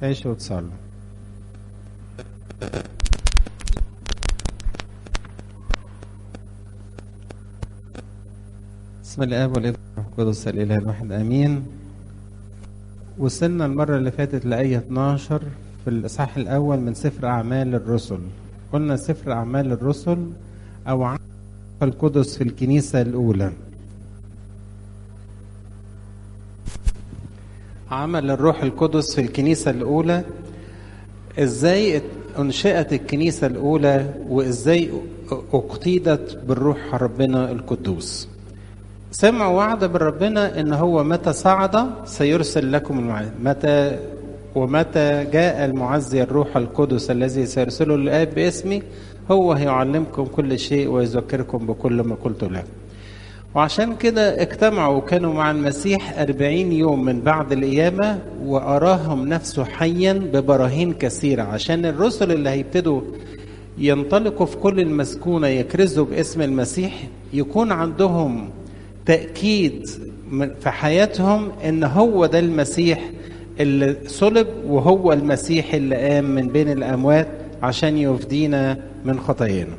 تعيشوا وتصلوا بسم الاب والابن والروح القدس الاله الواحد امين وصلنا المره اللي فاتت لايه 12 في الاصحاح الاول من سفر اعمال الرسل قلنا سفر اعمال الرسل او عمل القدس في الكنيسه الاولى عمل الروح القدس في الكنيسه الاولى ازاي انشئت الكنيسه الاولى وازاي اقتيدت بالروح ربنا القدوس سمعوا وعد من ربنا ان هو متى صعد سيرسل لكم المعز متى ومتى جاء المعزي الروح القدس الذي سيرسله الاب باسمي هو هيعلمكم كل شيء ويذكركم بكل ما قلت له وعشان كده اجتمعوا وكانوا مع المسيح أربعين يوم من بعد القيامة وأراهم نفسه حيا ببراهين كثيرة عشان الرسل اللي هيبتدوا ينطلقوا في كل المسكونة يكرزوا باسم المسيح يكون عندهم تأكيد في حياتهم إن هو ده المسيح اللي صلب وهو المسيح اللي قام من بين الأموات عشان يفدينا من خطايانا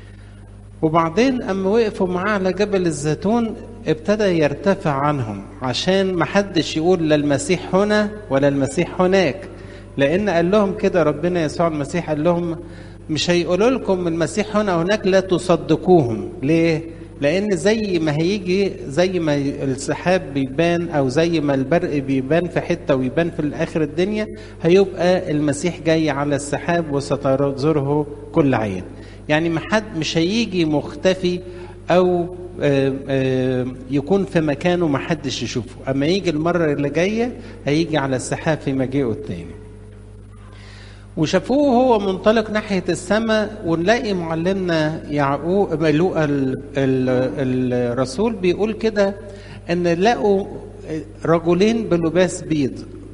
وبعدين أما وقفوا معاه على جبل الزيتون ابتدى يرتفع عنهم عشان محدش يقول لا المسيح هنا ولا المسيح هناك لأن قال لهم كده ربنا يسوع المسيح قال لهم مش هيقولوا لكم المسيح هنا وهناك لا تصدقوهم ليه؟ لان زي ما هيجي زي ما السحاب بيبان او زي ما البرق بيبان في حته ويبان في اخر الدنيا هيبقى المسيح جاي على السحاب وستنظره كل عين يعني ما حد مش هيجي مختفي او يكون في مكانه ما حدش يشوفه اما يجي المره اللي جايه هيجي على السحاب في مجيئه التاني وشافوه هو منطلق ناحية السماء ونلاقي معلمنا يعقوب لوقا الرسول بيقول كده ان لقوا رجلين بلباس بيض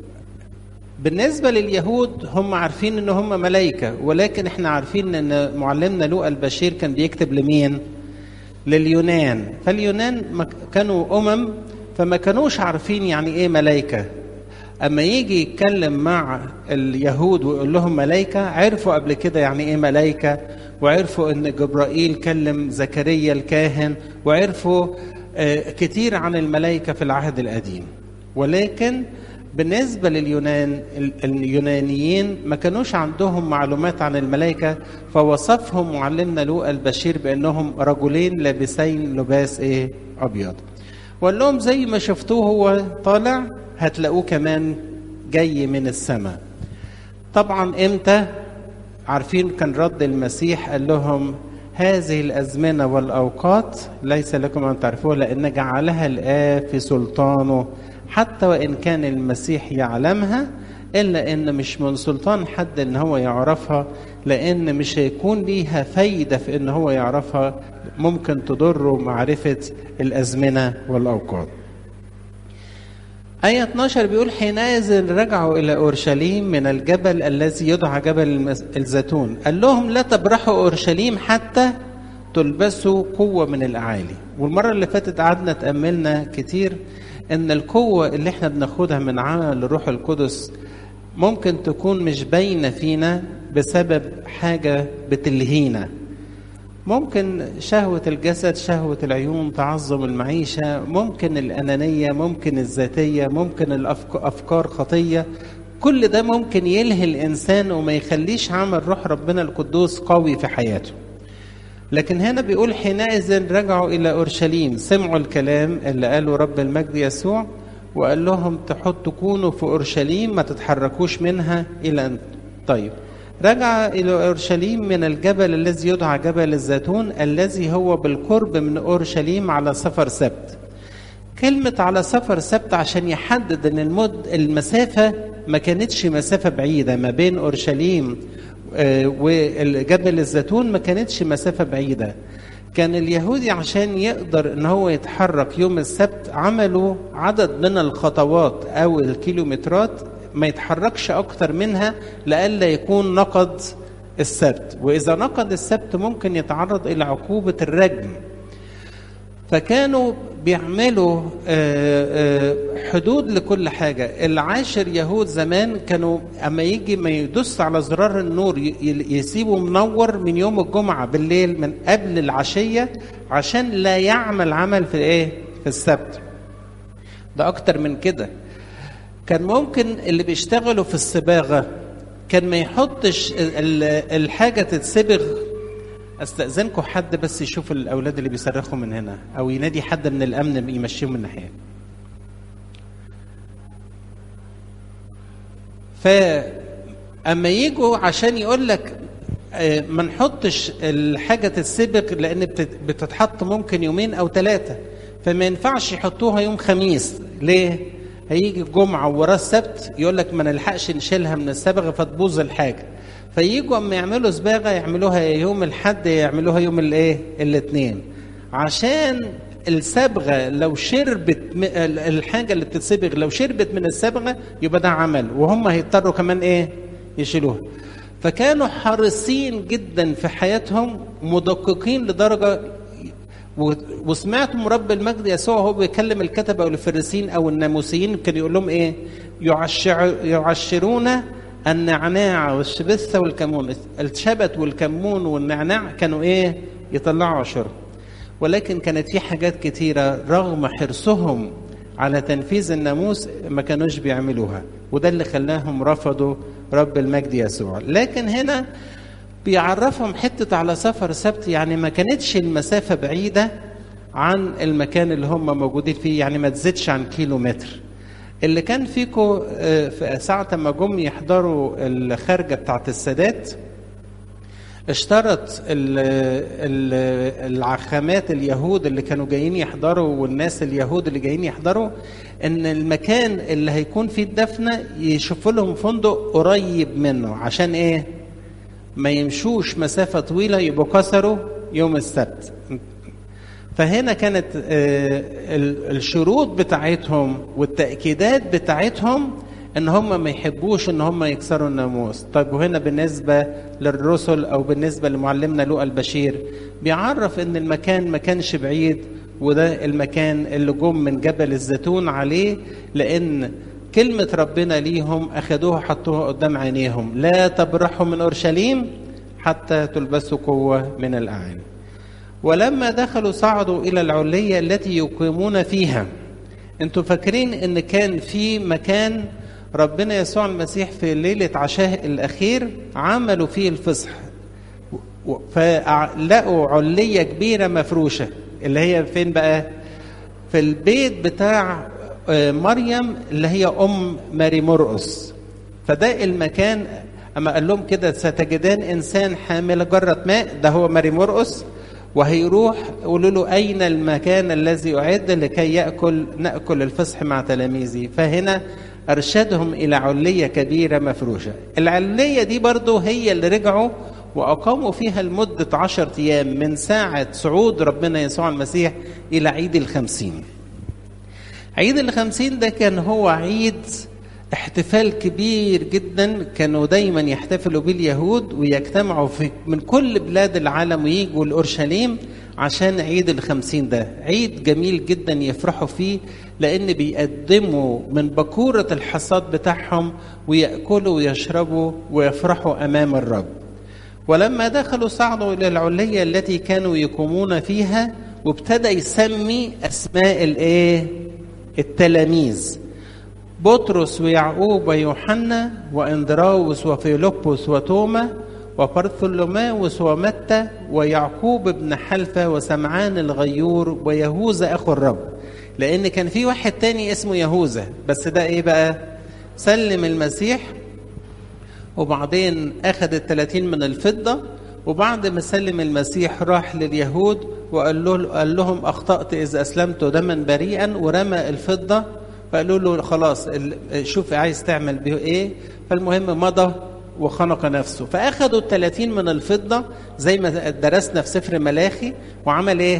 بالنسبة لليهود هم عارفين ان هم ملائكة ولكن احنا عارفين ان معلمنا لوقا البشير كان بيكتب لمين لليونان فاليونان كانوا امم فما كانوش عارفين يعني ايه ملائكة اما يجي يتكلم مع اليهود ويقول لهم ملائكه عرفوا قبل كده يعني ايه ملائكه وعرفوا ان جبرائيل كلم زكريا الكاهن وعرفوا كتير عن الملائكه في العهد القديم ولكن بالنسبة لليونان اليونانيين ما كانوش عندهم معلومات عن الملائكة فوصفهم معلمنا لوقا البشير بأنهم رجلين لابسين لباس إيه أبيض وقال لهم زي ما شفتوه هو طالع هتلاقوه كمان جاي من السماء طبعا امتى عارفين كان رد المسيح قال لهم هذه الازمنه والاوقات ليس لكم ان تعرفوها لان جعلها الاب في سلطانه حتى وان كان المسيح يعلمها الا ان مش من سلطان حد ان هو يعرفها لان مش هيكون ليها فايده في ان هو يعرفها ممكن تضره معرفه الازمنه والاوقات آية 12 بيقول حينئذ رجعوا إلى أورشليم من الجبل الذي يدعى جبل الزيتون قال لهم لا تبرحوا أورشليم حتى تلبسوا قوة من الأعالي والمرة اللي فاتت قعدنا تأملنا كتير إن القوة اللي احنا بناخدها من عمل الروح القدس ممكن تكون مش باينة فينا بسبب حاجة بتلهينا ممكن شهوة الجسد شهوة العيون تعظم المعيشة ممكن الأنانية ممكن الذاتية ممكن الأفكار خطية كل ده ممكن يلهي الإنسان وما يخليش عمل روح ربنا القدوس قوي في حياته لكن هنا بيقول حينئذ رجعوا إلى أورشليم سمعوا الكلام اللي قاله رب المجد يسوع وقال لهم تحط تكونوا في أورشليم ما تتحركوش منها إلى أن طيب رجع إلى أورشليم من الجبل الذي يدعى جبل الزيتون الذي هو بالقرب من أورشليم على سفر سبت كلمة على سفر سبت عشان يحدد أن المد المسافة ما كانتش مسافة بعيدة ما بين أورشليم وجبل الزيتون ما كانتش مسافة بعيدة كان اليهودي عشان يقدر ان هو يتحرك يوم السبت عملوا عدد من الخطوات او الكيلومترات ما يتحركش اكتر منها لئلا يكون نقض السبت واذا نقض السبت ممكن يتعرض الى عقوبه الرجم فكانوا بيعملوا آه، آه، حدود لكل حاجة العاشر يهود زمان كانوا أما يجي ما يدوس على زرار النور ي- ي- يسيبه منور من يوم الجمعة بالليل من قبل العشية عشان لا يعمل عمل في إيه في السبت ده أكتر من كده كان ممكن اللي بيشتغلوا في الصباغة كان ما يحطش ال- ال- الحاجة تتسبغ استأذنكم حد بس يشوف الأولاد اللي بيصرخوا من هنا أو ينادي حد من الأمن يمشيهم من ناحية فأما يجوا عشان يقول لك آه، ما نحطش الحاجة تتسبق لأن بتت- بتتحط ممكن يومين أو ثلاثة فما ينفعش يحطوها يوم خميس ليه؟ هيجي الجمعة وراه السبت يقول لك ما نلحقش نشيلها من الصبغة فتبوظ الحاجة فييجوا اما يعملوا صباغة يعملوها يوم الحد يعملوها يوم الايه؟ الاثنين عشان الصبغه لو شربت م- ال- الحاجه اللي بتتصبغ لو شربت من الصبغه يبقى ده عمل وهم هيضطروا كمان ايه يشيلوها فكانوا حريصين جدا في حياتهم مدققين لدرجه و- وسمعت مرب المجد يسوع وهو بيكلم الكتبه او الفريسين او الناموسيين كان يقول لهم ايه يعشع يعشرون النعناع والشبثه والكمون الشبت والكمون والنعناع كانوا ايه يطلعوا عشرة ولكن كانت في حاجات كتيره رغم حرصهم على تنفيذ الناموس ما كانوش بيعملوها وده اللي خلاهم رفضوا رب المجد يسوع لكن هنا بيعرفهم حتة على سفر سبت يعني ما كانتش المسافة بعيدة عن المكان اللي هم موجودين فيه يعني ما تزيدش عن كيلو متر اللي كان فيكو آه، في ساعة ما جم يحضروا الخارجة بتاعت السادات اشترط ال- ال- العخامات اليهود اللي كانوا جايين يحضروا والناس اليهود اللي جايين يحضروا ان المكان اللي هيكون فيه الدفنه يشوفوا لهم فندق قريب منه عشان ايه؟ ما يمشوش مسافه طويله يبقوا كسروا يوم السبت. فهنا كانت آه، ال- الشروط بتاعتهم والتأكيدات بتاعتهم ان هم ما يحبوش ان هم يكسروا الناموس طيب وهنا بالنسبة للرسل او بالنسبة لمعلمنا لوقا البشير بيعرف ان المكان ما كانش بعيد وده المكان اللي جم من جبل الزيتون عليه لان كلمة ربنا ليهم اخدوها حطوها قدام عينيهم لا تبرحوا من اورشليم حتى تلبسوا قوة من الاعين ولما دخلوا صعدوا الى العليه التي يقيمون فيها انتوا فاكرين ان كان في مكان ربنا يسوع المسيح في ليله عشاه الاخير عملوا فيه الفصح و- فلقوا عليه كبيره مفروشه اللي هي فين بقى في البيت بتاع آه، مريم اللي هي ام ماري مرقس فده المكان اما قال لهم كده ستجدان انسان حامل جره ماء ده هو ماري مرقس وهيروح يقولوا له اين المكان الذي اعد لكي ياكل ناكل الفصح مع تلاميذي فهنا ارشدهم الى عليه كبيره مفروشه العليه دي برضو هي اللي رجعوا واقاموا فيها لمده عشر ايام من ساعه صعود ربنا يسوع المسيح الى عيد الخمسين عيد الخمسين ده كان هو عيد احتفال كبير جدا كانوا دايما يحتفلوا به اليهود ويجتمعوا في من كل بلاد العالم ويجوا لأورشليم عشان عيد الخمسين ده عيد جميل جدا يفرحوا فيه لأن بيقدموا من بكورة الحصاد بتاعهم ويأكلوا ويشربوا ويفرحوا أمام الرب ولما دخلوا صعدوا إلى العلية التي كانوا يقومون فيها وابتدى يسمي أسماء الإيه؟ التلاميذ بطرس ويعقوب ويوحنا واندراوس وفيلبس وتوما وبرثولوماوس ومتى ويعقوب بن حلفة وسمعان الغيور ويهوذا أخو الرب لأن كان في واحد تاني اسمه يهوذا بس ده إيه بقى سلم المسيح وبعدين أخذ الثلاثين من الفضة وبعد ما سلم المسيح راح لليهود وقال له قال لهم أخطأت إذا أسلمت دما بريئا ورمى الفضة فقالوا له خلاص ال- شوف عايز تعمل به إيه فالمهم مضى وخنق نفسه فأخذوا الثلاثين من الفضة زي ما درسنا في سفر ملاخي وعمل إيه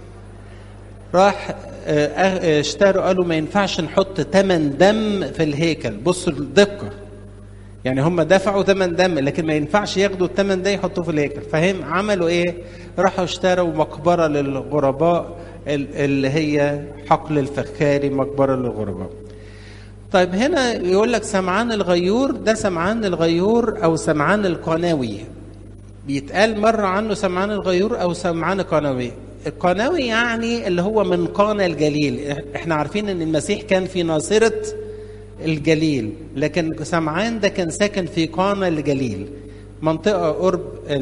راح آه، آه، اشتروا قالوا ما ينفعش نحط تمن دم في الهيكل بصوا الدقة يعني هم دفعوا ثمن دم لكن ما ينفعش ياخدوا الثمن ده يحطوه في الهيكل فهم عملوا ايه راحوا اشتروا مقبره للغرباء اللي هي حقل الفخاري مقبرة للغرباء طيب هنا يقول لك سمعان الغيور ده سمعان الغيور او سمعان القناوي بيتقال مرة عنه سمعان الغيور او سمعان القناوي القناوي يعني اللي هو من قانا الجليل احنا عارفين ان المسيح كان في ناصرة الجليل لكن سمعان ده كان ساكن في قانا الجليل منطقة قرب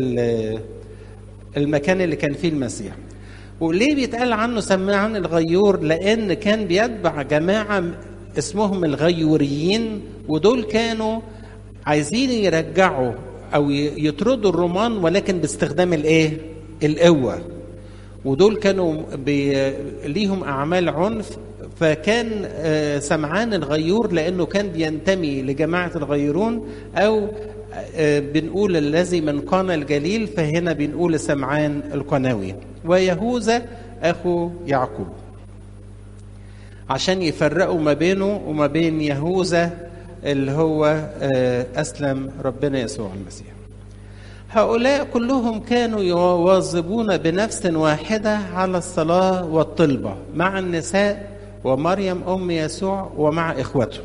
المكان اللي كان فيه المسيح وليه بيتقال عنه سمعان الغيور لان كان بيتبع جماعة اسمهم الغيوريين ودول كانوا عايزين يرجعوا او يطردوا الرومان ولكن باستخدام الايه القوه ودول كانوا بي... ليهم اعمال عنف فكان سمعان الغيور لانه كان بينتمي لجماعه الغيرون او بنقول الذي من قانا الجليل فهنا بنقول سمعان القناوي ويهوذا اخو يعقوب عشان يفرقوا ما بينه وما بين يهوذا اللي هو اسلم ربنا يسوع المسيح هؤلاء كلهم كانوا يواظبون بنفس واحده على الصلاه والطلبه مع النساء ومريم ام يسوع ومع اخوته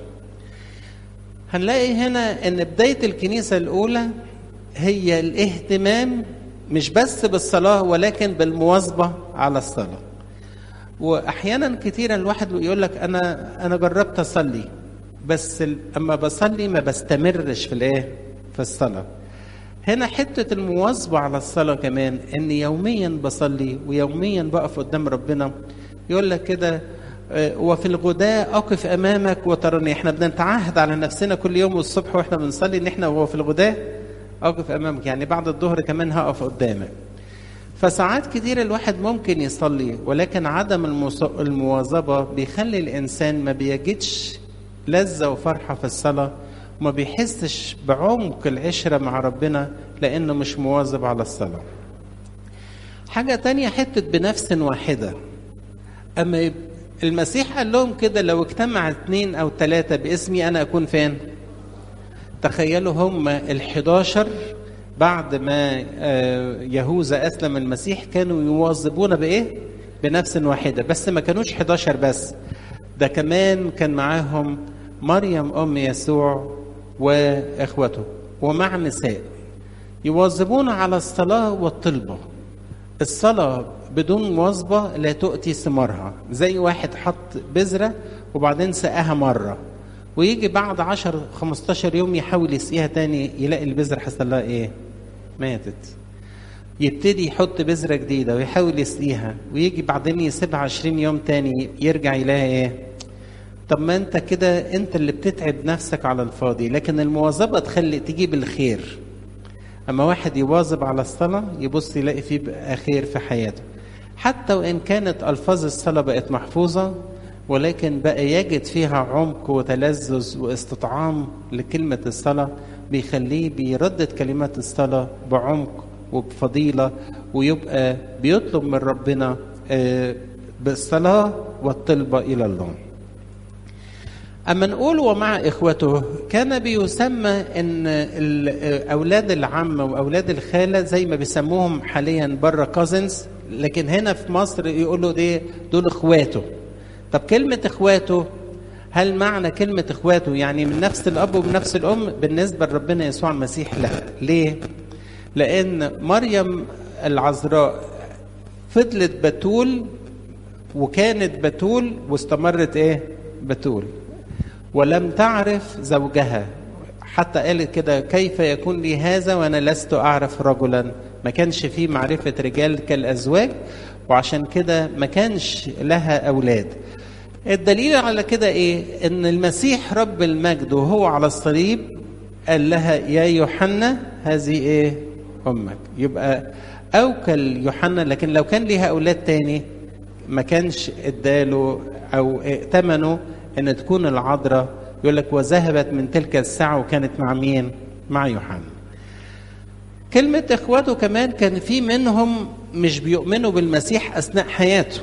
هنلاقي هنا ان بدايه الكنيسه الاولى هي الاهتمام مش بس بالصلاه ولكن بالمواظبه على الصلاه واحيانا كثيرا الواحد يقول لك انا انا جربت اصلي بس اما بصلي ما بستمرش في الايه في الصلاه هنا حته المواظبه على الصلاه كمان ان يوميا بصلي ويوميا بقف قدام ربنا يقول لك كده وفي الغداء اقف امامك وتراني احنا بنتعهد على نفسنا كل يوم الصبح واحنا بنصلي ان احنا وهو في الغداء اقف امامك يعني بعد الظهر كمان هقف قدامك فساعات كتير الواحد ممكن يصلي ولكن عدم المواظبة بيخلي الإنسان ما بيجدش لذة وفرحة في الصلاة وما بيحسش بعمق العشرة مع ربنا لأنه مش مواظب على الصلاة حاجة تانية حتة بنفس واحدة أما المسيح قال لهم كده لو اجتمع اثنين أو ثلاثة باسمي أنا أكون فين تخيلوا هم الحداشر بعد ما يهوذا اسلم المسيح كانوا يواظبون بايه؟ بنفس واحده بس ما كانوش 11 بس ده كمان كان معاهم مريم ام يسوع واخوته ومع نساء يواظبون على الصلاه والطلبه الصلاه بدون مواظبه لا تؤتي ثمارها زي واحد حط بذره وبعدين سقاها مره ويجي بعد 10 15 يوم يحاول يسقيها تاني يلاقي البذره حصل لها ايه؟ ماتت. يبتدي يحط بذره جديده ويحاول يسقيها ويجي بعدين يسيبها 20 يوم تاني يرجع يلاقي ايه؟ طب ما انت كده انت اللي بتتعب نفسك على الفاضي لكن المواظبه تخلي تجيب الخير. اما واحد يواظب على الصلاه يبص يلاقي فيه بقى خير في حياته. حتى وان كانت الفاظ الصلاه بقت محفوظه ولكن بقى يجد فيها عمق وتلذذ واستطعام لكلمة الصلاة بيخليه بيردد كلمات الصلاة بعمق وبفضيلة ويبقى بيطلب من ربنا بالصلاة والطلبة إلى الله أما نقول ومع إخوته كان بيسمى إن أولاد العم وأولاد الخالة زي ما بيسموهم حاليا بره كازنز لكن هنا في مصر يقولوا دي دول إخواته طب كلمة إخواته هل معنى كلمة إخواته يعني من نفس الأب ومن نفس الأم بالنسبة لربنا يسوع المسيح لا ليه؟ لأن مريم العذراء فضلت بتول وكانت بتول واستمرت إيه؟ بتول ولم تعرف زوجها حتى قالت كده كيف يكون لي هذا وأنا لست أعرف رجلا ما كانش فيه معرفة رجال كالأزواج وعشان كده ما كانش لها أولاد الدليل على كده ايه ان المسيح رب المجد وهو على الصليب قال لها يا يوحنا هذه ايه امك يبقى اوكل يوحنا لكن لو كان ليها اولاد تاني ما كانش اداله او ائتمنوا ان تكون العذراء يقول لك وذهبت من تلك الساعه وكانت مع مين مع يوحنا كلمة إخواته كمان كان في منهم مش بيؤمنوا بالمسيح أثناء حياته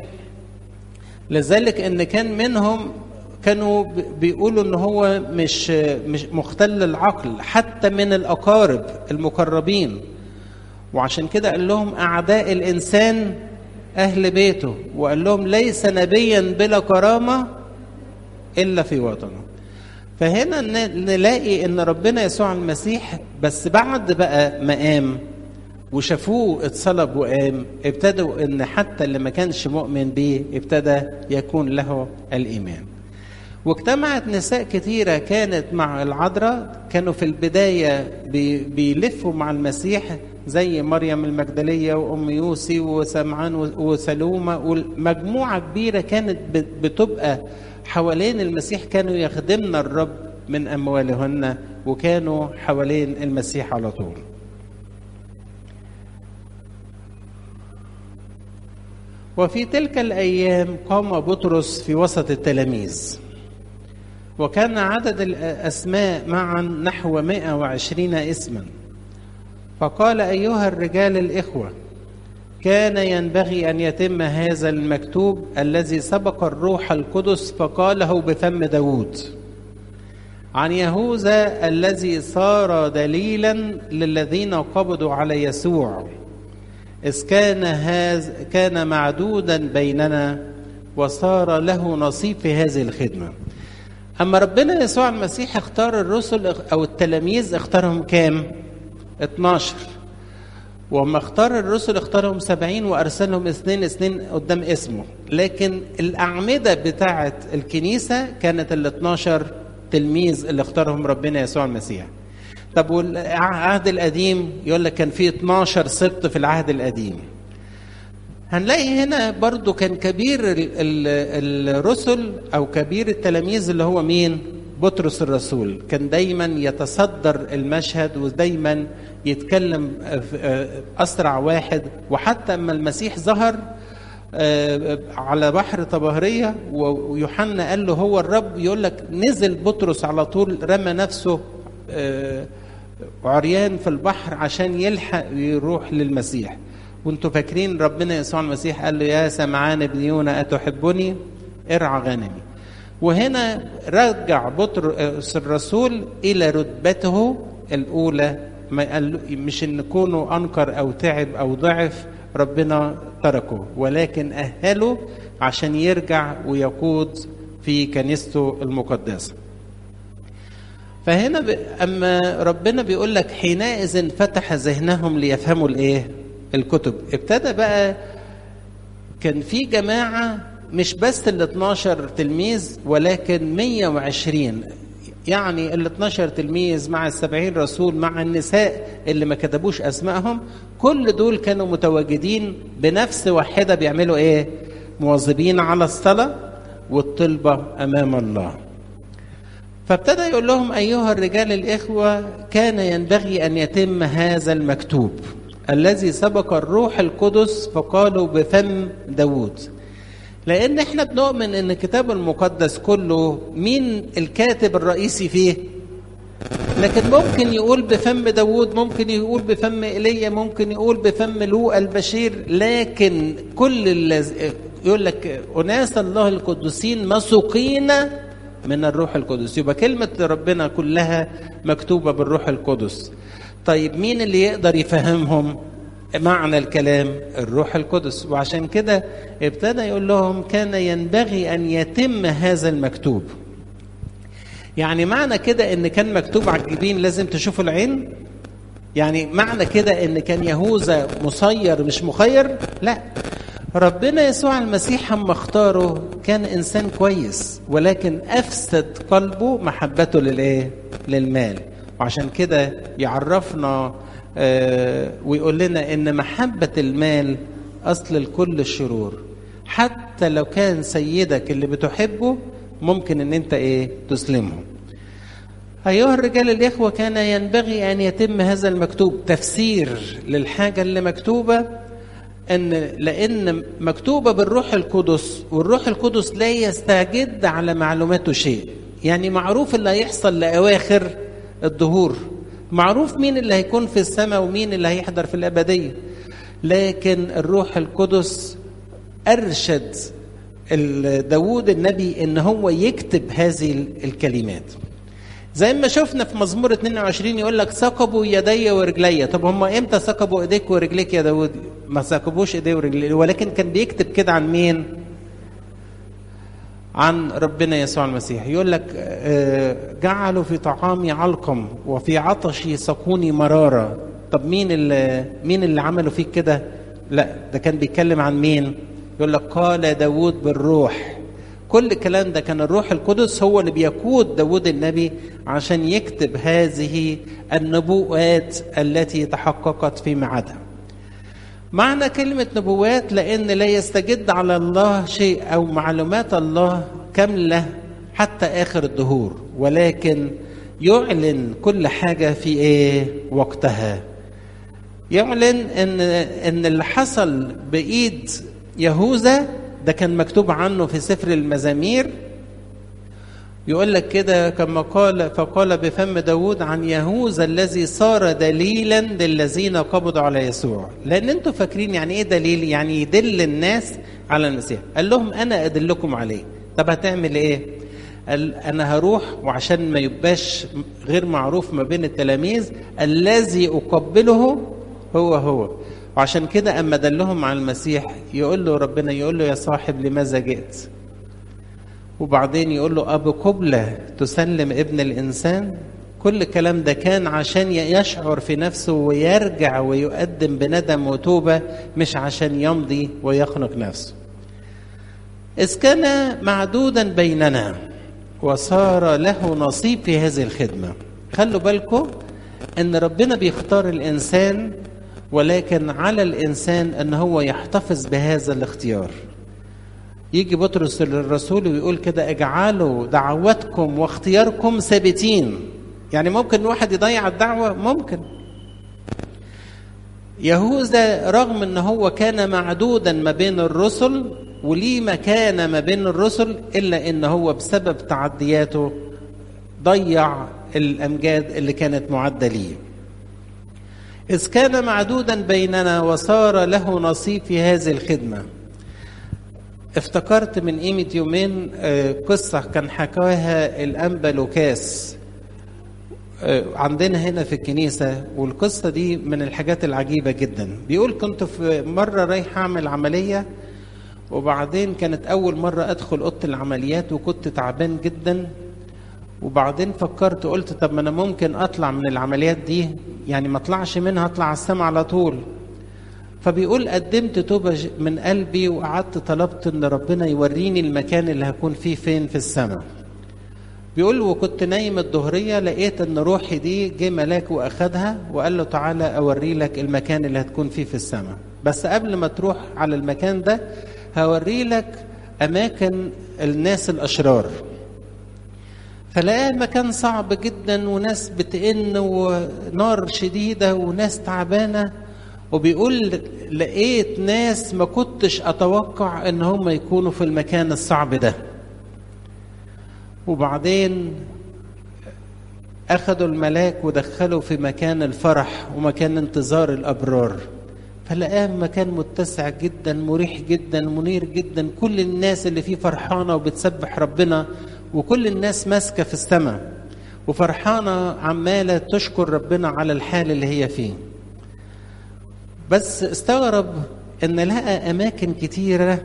لذلك ان كان منهم كانوا بيقولوا ان هو مش مش مختل العقل حتى من الاقارب المقربين وعشان كده قال لهم اعداء الانسان أهل بيته وقال لهم ليس نبيا بلا كرامة إلا في وطنه فهنا نلاقي ان ربنا يسوع المسيح بس بعد بقى ما قام وشافوه اتصلب وقام ابتدوا ان حتى اللي ما كانش مؤمن بيه ابتدى يكون له الايمان واجتمعت نساء كثيره كانت مع العذراء كانوا في البدايه بي بيلفوا مع المسيح زي مريم المجدليه وام يوسي وسمعان وسلومه ومجموعه كبيره كانت بتبقى حوالين المسيح كانوا يخدمن الرب من اموالهن وكانوا حوالين المسيح على طول وفي تلك الايام قام بطرس في وسط التلاميذ وكان عدد الاسماء معا نحو 120 اسما فقال ايها الرجال الاخوه كان ينبغي ان يتم هذا المكتوب الذي سبق الروح القدس فقاله بفم داود عن يهوذا الذي صار دليلا للذين قبضوا على يسوع إذ كان هذا كان معدودا بيننا وصار له نصيب في هذه الخدمة أما ربنا يسوع المسيح اختار الرسل أو التلاميذ اختارهم كام؟ 12 وما اختار الرسل اختارهم سبعين وأرسلهم اثنين اثنين قدام اسمه لكن الأعمدة بتاعة الكنيسة كانت ال 12 تلميذ اللي اختارهم ربنا يسوع المسيح طب والعهد القديم يقول لك كان في 12 سبط في العهد القديم هنلاقي هنا برضو كان كبير الرسل او كبير التلاميذ اللي هو مين بطرس الرسول كان دايما يتصدر المشهد ودايما يتكلم اسرع واحد وحتى اما المسيح ظهر على بحر طبهرية ويوحنا قال له هو الرب يقول لك نزل بطرس على طول رمى نفسه عريان في البحر عشان يلحق يروح للمسيح وانتوا فاكرين ربنا يسوع المسيح قال له يا سمعان ابن يونا أتحبني ارعى غنمي وهنا رجع بطرس الرسول إلى رتبته الأولى ما قال مش ان كونه انكر او تعب او ضعف ربنا تركه ولكن اهله عشان يرجع ويقود في كنيسته المقدسه فهنا ب... اما ربنا بيقول لك حينئذ فتح ذهنهم ليفهموا الايه الكتب ابتدى بقى كان في جماعه مش بس ال 12 تلميذ ولكن 120 يعني ال 12 تلميذ مع ال 70 رسول مع النساء اللي ما كتبوش اسمائهم كل دول كانوا متواجدين بنفس واحده بيعملوا ايه؟ مواظبين على الصلاه والطلبه امام الله. فابتدى يقول لهم ايها الرجال الاخوه كان ينبغي ان يتم هذا المكتوب الذي سبق الروح القدس فقالوا بفم داوود لان احنا بنؤمن ان الكتاب المقدس كله مين الكاتب الرئيسي فيه لكن ممكن يقول بفم داوود ممكن يقول بفم ايليا ممكن يقول بفم لوقا البشير لكن كل اللز... يقول لك اناس الله القدسين مسوقين من الروح القدس يبقى كلمه ربنا كلها مكتوبه بالروح القدس طيب مين اللي يقدر يفهمهم معنى الكلام الروح القدس وعشان كده ابتدى يقول لهم كان ينبغي ان يتم هذا المكتوب يعني معنى كده ان كان مكتوب على الجبين لازم تشوفوا العين يعني معنى كده ان كان يهوذا مسير مش مخير لا ربنا يسوع المسيح اما اختاره كان انسان كويس ولكن افسد قلبه محبته للايه للمال وعشان كده يعرفنا آه ويقول لنا ان محبه المال اصل لكل الشرور حتى لو كان سيدك اللي بتحبه ممكن ان انت ايه تسلمه ايها الرجال الاخوه كان ينبغي ان يتم هذا المكتوب تفسير للحاجه اللي مكتوبه ان لان مكتوبه بالروح القدس والروح القدس لا يستجد على معلوماته شيء يعني معروف اللي هيحصل لاواخر الدهور معروف مين اللي هيكون في السماء ومين اللي هيحضر في الابديه لكن الروح القدس ارشد داوود النبي ان هو يكتب هذه الكلمات زي ما شفنا في مزمور 22 يقول لك ثقبوا يدي ورجلي طب هم امتى ثقبوا ايديك ورجليك يا داود ما ثقبوش ايديه ورجليه ولكن كان بيكتب كده عن مين عن ربنا يسوع المسيح يقول لك جعلوا في طعامي علقم وفي عطشي سقوني مرارة طب مين اللي مين اللي عملوا فيك كده لا ده كان بيتكلم عن مين يقول لك قال داود بالروح كل الكلام ده كان الروح القدس هو اللي بيقود داود النبي عشان يكتب هذه النبوءات التي تحققت في ميعادها معنى كلمة نبوات لأن لا يستجد على الله شيء أو معلومات الله كاملة حتى آخر الدهور ولكن يعلن كل حاجة في إيه وقتها يعلن إن إن اللي حصل بإيد يهوذا ده كان مكتوب عنه في سفر المزامير يقول لك كده كما قال فقال بفم داود عن يهوذا الذي صار دليلا للذين قبضوا على يسوع لان انتوا فاكرين يعني ايه دليل يعني يدل الناس على المسيح قال لهم انا ادلكم عليه طب هتعمل ايه قال انا هروح وعشان ما يبقاش غير معروف ما بين التلاميذ الذي اقبله هو هو وعشان كده اما دلهم على المسيح يقول له ربنا يقول له يا صاحب لماذا جئت وبعدين يقول له أبو قبلة تسلم ابن الإنسان كل الكلام ده كان عشان يشعر في نفسه ويرجع ويقدم بندم وتوبة مش عشان يمضي ويخنق نفسه إذ كان معدودا بيننا وصار له نصيب في هذه الخدمة خلوا بالكم أن ربنا بيختار الإنسان ولكن على الإنسان أن هو يحتفظ بهذا الاختيار يجي بطرس للرسول ويقول كده اجعلوا دعواتكم واختياركم ثابتين يعني ممكن واحد يضيع الدعوة ممكن يهوذا رغم ان هو كان معدودا ما بين الرسل وليه مكانه ما بين الرسل الا ان هو بسبب تعدياته ضيع الامجاد اللي كانت معده ليه اذ كان معدودا بيننا وصار له نصيب في هذه الخدمه افتكرت من قيمة يومين قصة كان حكاها الأنبا لوكاس عندنا هنا في الكنيسة والقصة دي من الحاجات العجيبة جدا بيقول كنت في مرة رايح أعمل عملية وبعدين كانت أول مرة أدخل أوضة العمليات وكنت تعبان جدا وبعدين فكرت قلت طب ما أنا ممكن أطلع من العمليات دي يعني ما أطلعش منها أطلع على السما على طول فبيقول قدمت توبة من قلبي وقعدت طلبت ان ربنا يوريني المكان اللي هكون فيه فين في السماء بيقول وكنت نايم الظهرية لقيت ان روحي دي جه ملاك واخدها وقال له تعالى اوري لك المكان اللي هتكون فيه في السماء بس قبل ما تروح على المكان ده هوري لك اماكن الناس الاشرار فلقاه مكان صعب جدا وناس بتئن ونار شديدة وناس تعبانة وبيقول لقيت ناس ما كنتش اتوقع ان هم يكونوا في المكان الصعب ده وبعدين اخذوا الملاك ودخلوا في مكان الفرح ومكان انتظار الابرار فلقاه مكان متسع جدا مريح جدا منير جدا كل الناس اللي فيه فرحانه وبتسبح ربنا وكل الناس ماسكه في السماء وفرحانه عماله تشكر ربنا على الحال اللي هي فيه بس استغرب ان لقى اماكن كتيره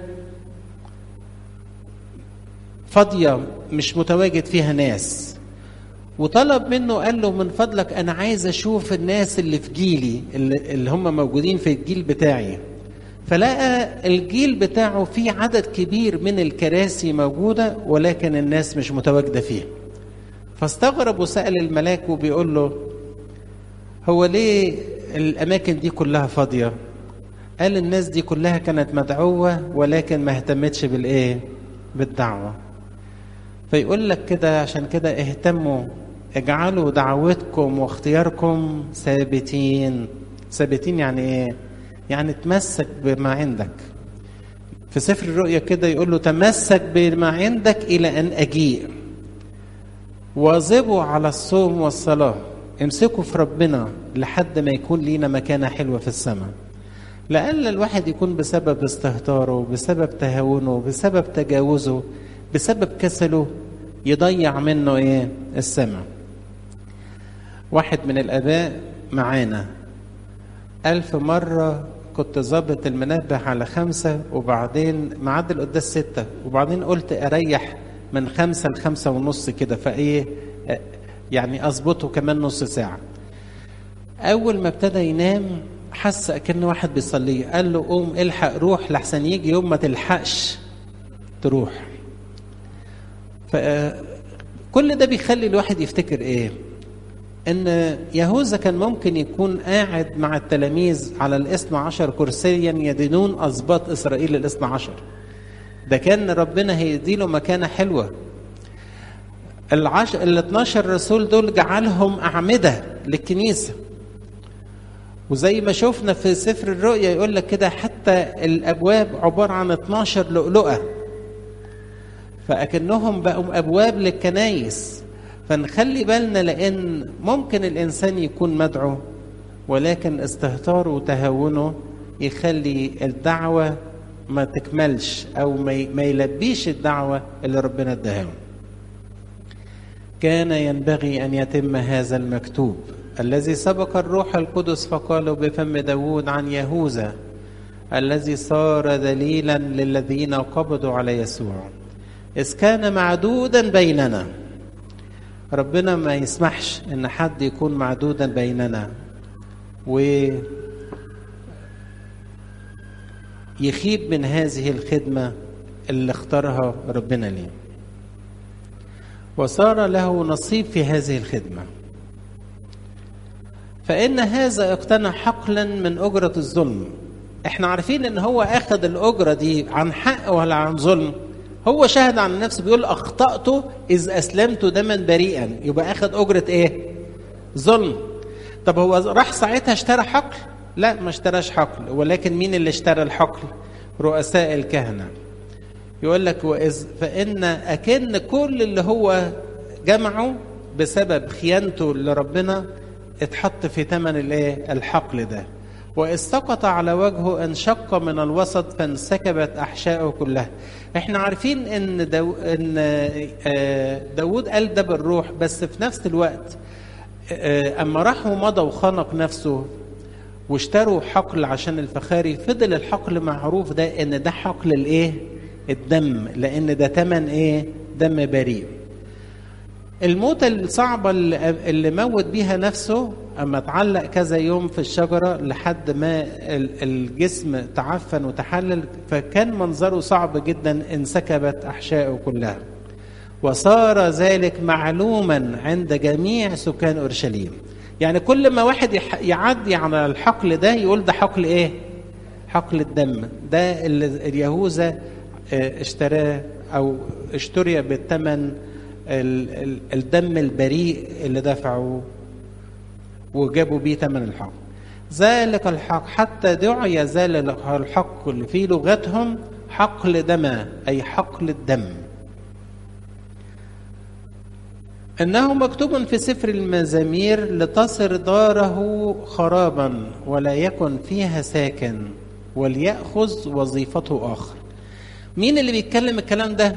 فاضيه مش متواجد فيها ناس وطلب منه قال له من فضلك انا عايز اشوف الناس اللي في جيلي اللي, اللي هم موجودين في الجيل بتاعي فلقى الجيل بتاعه فيه عدد كبير من الكراسي موجوده ولكن الناس مش متواجده فيها فاستغرب وسال الملاك وبيقول له هو ليه الأماكن دي كلها فاضية قال الناس دي كلها كانت مدعوة ولكن ما اهتمتش بالإيه بالدعوة فيقول لك كده عشان كده اهتموا اجعلوا دعوتكم واختياركم ثابتين ثابتين يعني ايه يعني تمسك بما عندك في سفر الرؤيا كده يقول له تمسك بما عندك الى ان اجيء واظبوا على الصوم والصلاه امسكوا في ربنا لحد ما يكون لينا مكانة حلوة في السماء لأن الواحد يكون بسبب استهتاره بسبب تهاونه بسبب تجاوزه بسبب كسله يضيع منه ايه السماء واحد من الآباء معانا ألف مرة كنت ظابط المنبه على خمسة وبعدين معاد القداس ستة وبعدين قلت أريح من خمسة لخمسة ونص كده فإيه يعني أظبطه كمان نص ساعة أول ما ابتدى ينام حس كأن واحد بيصلي قال له قوم الحق روح لحسن يجي يوم ما تلحقش تروح فكل ده بيخلي الواحد يفتكر ايه ان يهوذا كان ممكن يكون قاعد مع التلاميذ على الاثنى عشر كرسيا يدينون اسباط اسرائيل الاثنى عشر ده كان ربنا هيديله مكانه حلوه العش... ال 12 رسول دول جعلهم اعمده للكنيسه وزي ما شفنا في سفر الرؤيا يقول لك كده حتى الابواب عباره عن 12 لؤلؤه فاكنهم بقوا ابواب للكنايس فنخلي بالنا لان ممكن الانسان يكون مدعو ولكن استهتاره وتهاونه يخلي الدعوه ما تكملش او ما يلبيش الدعوه اللي ربنا اداها كان ينبغي ان يتم هذا المكتوب الذي سبق الروح القدس فقالوا بفم داود عن يهوذا الذي صار دليلا للذين قبضوا على يسوع إذ كان معدودا بيننا ربنا ما يسمحش ان حد يكون معدودا بيننا و يخيب من هذه الخدمة اللي اختارها ربنا ليه وصار له نصيب في هذه الخدمة فإن هذا اقتنع حقلا من أجرة الظلم احنا عارفين ان هو اخذ الأجرة دي عن حق ولا عن ظلم هو شهد عن نفسه بيقول اخطأت اذ اسلمت دما بريئا يبقى اخذ اجرة ايه ظلم طب هو راح ساعتها اشترى حقل لا ما اشتراش حقل ولكن مين اللي اشترى الحقل رؤساء الكهنة يقول لك وإذ فإن أكن كل اللي هو جمعه بسبب خيانته لربنا اتحط في ثمن الايه الحقل ده وإذ سقط على وجهه انشق من الوسط فانسكبت أحشائه كلها احنا عارفين ان دو ان داود قال ده بالروح بس في نفس الوقت اما راح ومضى وخنق نفسه واشتروا حقل عشان الفخاري فضل الحقل معروف ده ان ده حقل الايه الدم لان ده تمن ايه دم بريء الموتة الصعبة اللي موت بيها نفسه أما اتعلق كذا يوم في الشجرة لحد ما الجسم تعفن وتحلل فكان منظره صعب جدا انسكبت أحشائه كلها وصار ذلك معلوما عند جميع سكان أورشليم يعني كل ما واحد يعدي على الحقل ده يقول ده حقل ايه حقل الدم ده اللي اليهوذا اشتراه او اشتري بالثمن الدم البريء اللي دفعوا وجابوا بيه ثمن الحق ذلك الحق حتى دعي ذلك الحق اللي في لغتهم حقل دم اي حقل الدم انه مكتوب في سفر المزامير لتصر داره خرابا ولا يكن فيها ساكن وليأخذ وظيفته آخر مين اللي بيتكلم الكلام ده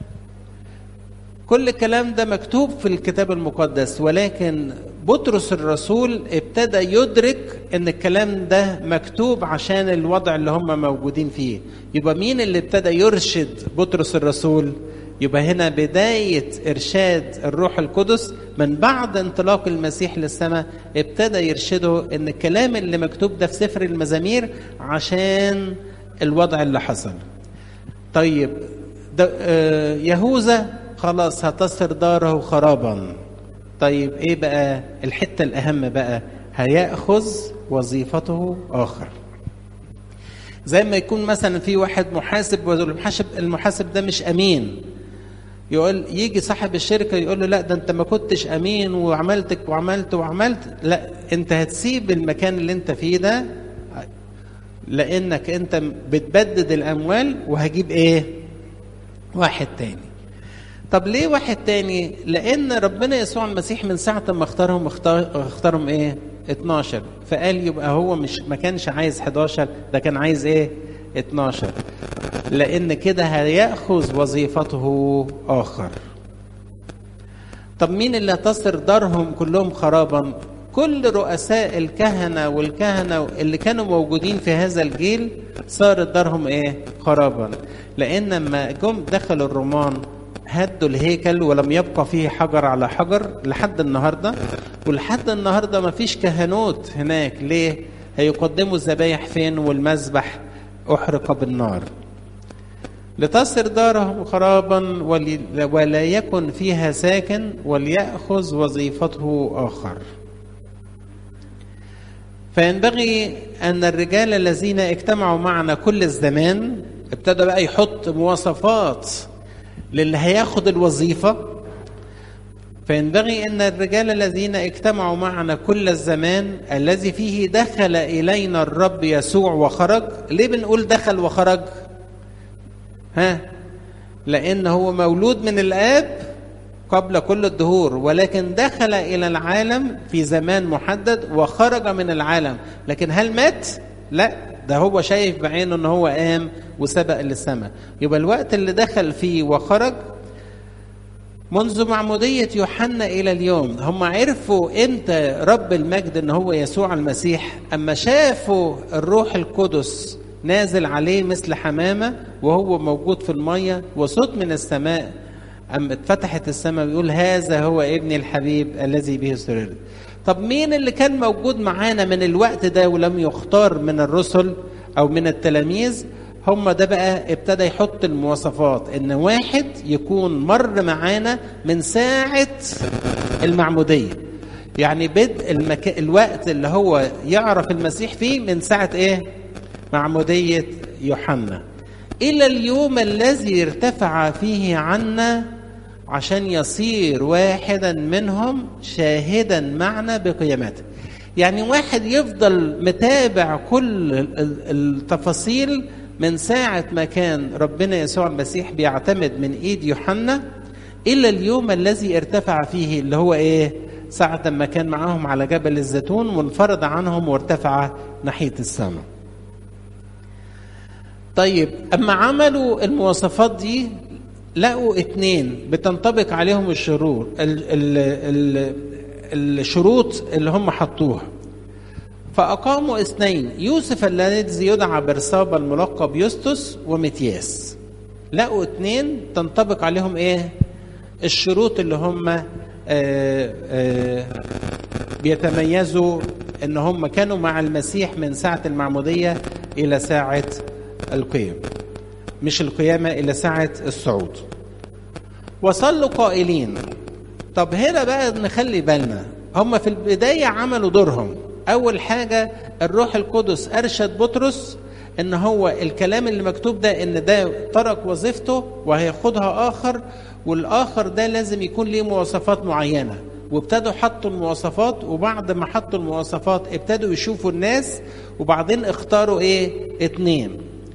كل الكلام ده مكتوب في الكتاب المقدس ولكن بطرس الرسول ابتدى يدرك ان الكلام ده مكتوب عشان الوضع اللي هم موجودين فيه يبقى مين اللي ابتدى يرشد بطرس الرسول يبقى هنا بداية إرشاد الروح القدس من بعد انطلاق المسيح للسماء ابتدى يرشده إن الكلام اللي مكتوب ده في سفر المزامير عشان الوضع اللي حصل. طيب ده آه يهوذا خلاص هتصر داره خرابا. طيب إيه بقى الحتة الأهم بقى؟ هيأخذ وظيفته آخر. زي ما يكون مثلا في واحد محاسب والمحاسب المحاسب ده مش امين يقول يجي صاحب الشركه يقول له لا ده انت ما كنتش امين وعملتك وعملت وعملت لا انت هتسيب المكان اللي انت فيه ده لانك انت بتبدد الاموال وهجيب ايه واحد تاني طب ليه واحد تاني لان ربنا يسوع المسيح من ساعه ما اختارهم اختار اختارهم ايه 12 فقال يبقى هو مش ما كانش عايز 11 ده كان عايز ايه 12 لان كده هياخذ وظيفته اخر طب مين اللي هتصر دارهم كلهم خرابا كل رؤساء الكهنة والكهنة اللي كانوا موجودين في هذا الجيل صارت دارهم ايه خرابا لان لما جم دخلوا الرومان هدوا الهيكل ولم يبقى فيه حجر على حجر لحد النهارده ولحد النهارده ما فيش كهنوت هناك ليه هيقدموا الذبايح فين والمذبح احرق بالنار لتصر دارهم خرابا ولا يكن فيها ساكن وليأخذ وظيفته آخر فينبغي أن الرجال الذين اجتمعوا معنا كل الزمان ابتدى بقى يحط مواصفات للي هياخد الوظيفة فينبغي أن الرجال الذين اجتمعوا معنا كل الزمان الذي فيه دخل إلينا الرب يسوع وخرج ليه بنقول دخل وخرج ها لأن هو مولود من الآب قبل كل الدهور ولكن دخل إلى العالم في زمان محدد وخرج من العالم لكن هل مات؟ لا ده هو شايف بعينه ان هو قام وسبق للسماء يبقى الوقت اللي دخل فيه وخرج منذ معمودية يوحنا إلى اليوم هم عرفوا إمتى رب المجد إن هو يسوع المسيح أما شافوا الروح القدس نازل عليه مثل حمامة وهو موجود في المية وصوت من السماء أم اتفتحت السماء بيقول هذا هو ابني الحبيب الذي به سررت طب مين اللي كان موجود معانا من الوقت ده ولم يختار من الرسل أو من التلاميذ هم ده بقى ابتدى يحط المواصفات ان واحد يكون مر معانا من ساعة المعمودية يعني بدء المكا... الوقت اللي هو يعرف المسيح فيه من ساعة ايه معمودية يوحنا إلى اليوم الذي ارتفع فيه عنا عشان يصير واحدا منهم شاهدا معنا بقيامته يعني واحد يفضل متابع كل التفاصيل من ساعة ما كان ربنا يسوع المسيح بيعتمد من إيد يوحنا إلى اليوم الذي ارتفع فيه اللي هو إيه ساعة ما كان معاهم على جبل الزيتون وانفرد عنهم وارتفع ناحية السماء طيب أما عملوا المواصفات دي لقوا اتنين بتنطبق عليهم الشرور ال ال ال الشروط اللي هم حطوها فأقاموا اثنين يوسف الذي يدعى برصابة الملقب يوستس ومتياس لقوا اثنين تنطبق عليهم ايه الشروط اللي هم آآ آآ بيتميزوا ان هم كانوا مع المسيح من ساعة المعمودية الى ساعة القيام مش القيامة الى ساعة الصعود وصلوا قائلين طب هنا بقى نخلي بالنا هم في البداية عملوا دورهم أول حاجة الروح القدس أرشد بطرس إن هو الكلام اللي مكتوب ده إن ده ترك وظيفته وهياخدها آخر والآخر ده لازم يكون ليه مواصفات معينة وابتدوا حطوا المواصفات وبعد ما حطوا المواصفات ابتدوا يشوفوا الناس وبعدين اختاروا ايه اتنين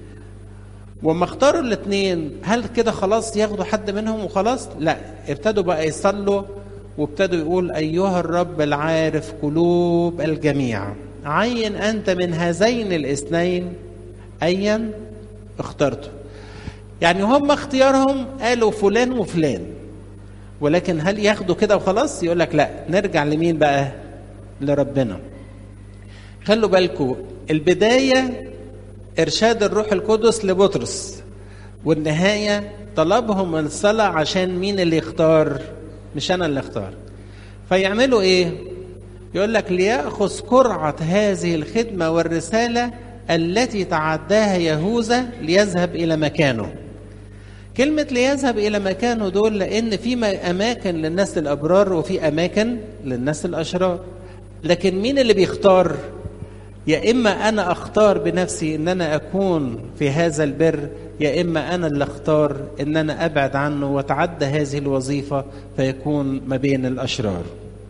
وما اختاروا الاثنين هل كده خلاص ياخدوا حد منهم وخلاص لا ابتدوا بقى يصلوا وابتدوا يقول ايها الرب العارف قلوب الجميع عين انت من هذين الاثنين ايا اخترته يعني هم اختيارهم قالوا فلان وفلان ولكن هل ياخدوا كده وخلاص يقول لك لا نرجع لمين بقى لربنا خلوا بالكم البدايه ارشاد الروح القدس لبطرس والنهايه طلبهم الصلاه عشان مين اللي يختار مش انا اللي اختار فيعملوا ايه يقول لك ليأخذ قرعة هذه الخدمة والرسالة التي تعداها يهوذا ليذهب إلى مكانه كلمة ليذهب إلى مكانه دول لأن في أماكن للناس الأبرار وفي أماكن للناس الأشرار لكن مين اللي بيختار يا إما أنا أختار بنفسي إن أنا أكون في هذا البر يا إما أنا اللي أختار إن أنا أبعد عنه وأتعدى هذه الوظيفة فيكون ما بين الأشرار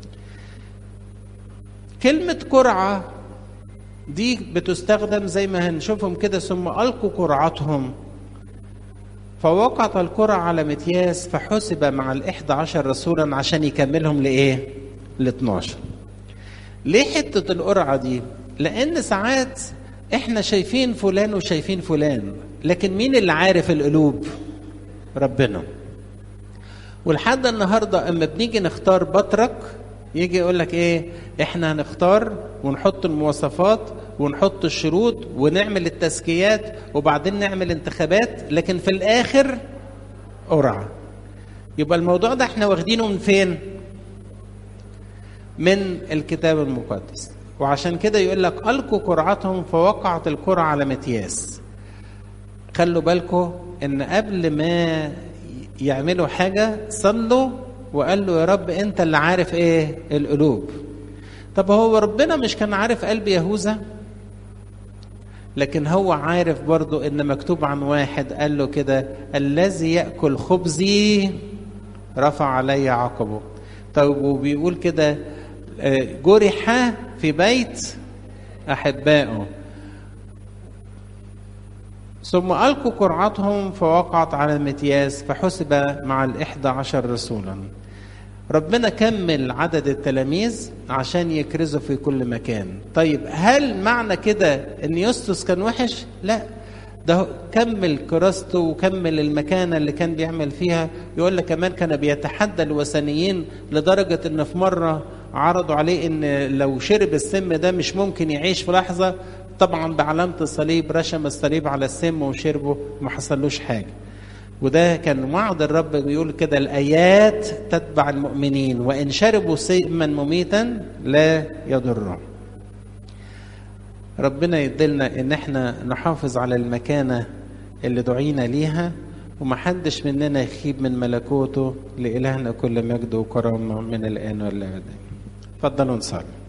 كلمة قرعة دي بتستخدم زي ما هنشوفهم كده ثم ألقوا قرعتهم فوقعت القرعة على متياس فحسب مع الإحدى عشر رسولا عشان يكملهم لإيه؟ ل 12 ليه حتة القرعة دي؟ لأن ساعات إحنا شايفين فلان وشايفين فلان لكن مين اللي عارف القلوب؟ ربنا ولحد النهاردة أما بنيجي نختار بطرك يجي يقول لك ايه احنا هنختار ونحط المواصفات ونحط الشروط ونعمل التزكيات وبعدين نعمل انتخابات لكن في الاخر قرعه يبقى الموضوع ده احنا واخدينه من فين من الكتاب المقدس وعشان كده يقول لك القوا قرعتهم فوقعت القرعه على متياس خلوا بالكم ان قبل ما يعملوا حاجه صلوا وقال له يا رب انت اللي عارف ايه القلوب طب هو ربنا مش كان عارف قلب يهوذا لكن هو عارف برضو ان مكتوب عن واحد قال له كده الذي ياكل خبزي رفع علي عقبه طيب وبيقول كده جرح في بيت احبائه ثم ألقوا قرعتهم فوقعت على المتياس فحسب مع الإحدى عشر رسولا ربنا كمل عدد التلاميذ عشان يكرزوا في كل مكان طيب هل معنى كده ان يوستس كان وحش لا ده كمل كراسته وكمل المكانة اللي كان بيعمل فيها يقول لك كمان كان بيتحدى الوثنيين لدرجة ان في مرة عرضوا عليه ان لو شرب السم ده مش ممكن يعيش في لحظة طبعا بعلامة الصليب رشم الصليب على السم وشربه ما حصلوش حاجة وده كان وعد الرب بيقول كده الآيات تتبع المؤمنين وإن شربوا سيما مميتا لا يضرهم ربنا يدلنا ان احنا نحافظ على المكانة اللي دعينا ليها ومحدش مننا يخيب من ملكوته لإلهنا كل مجد وكرامة من الآن والأبد اتفضلوا نصلي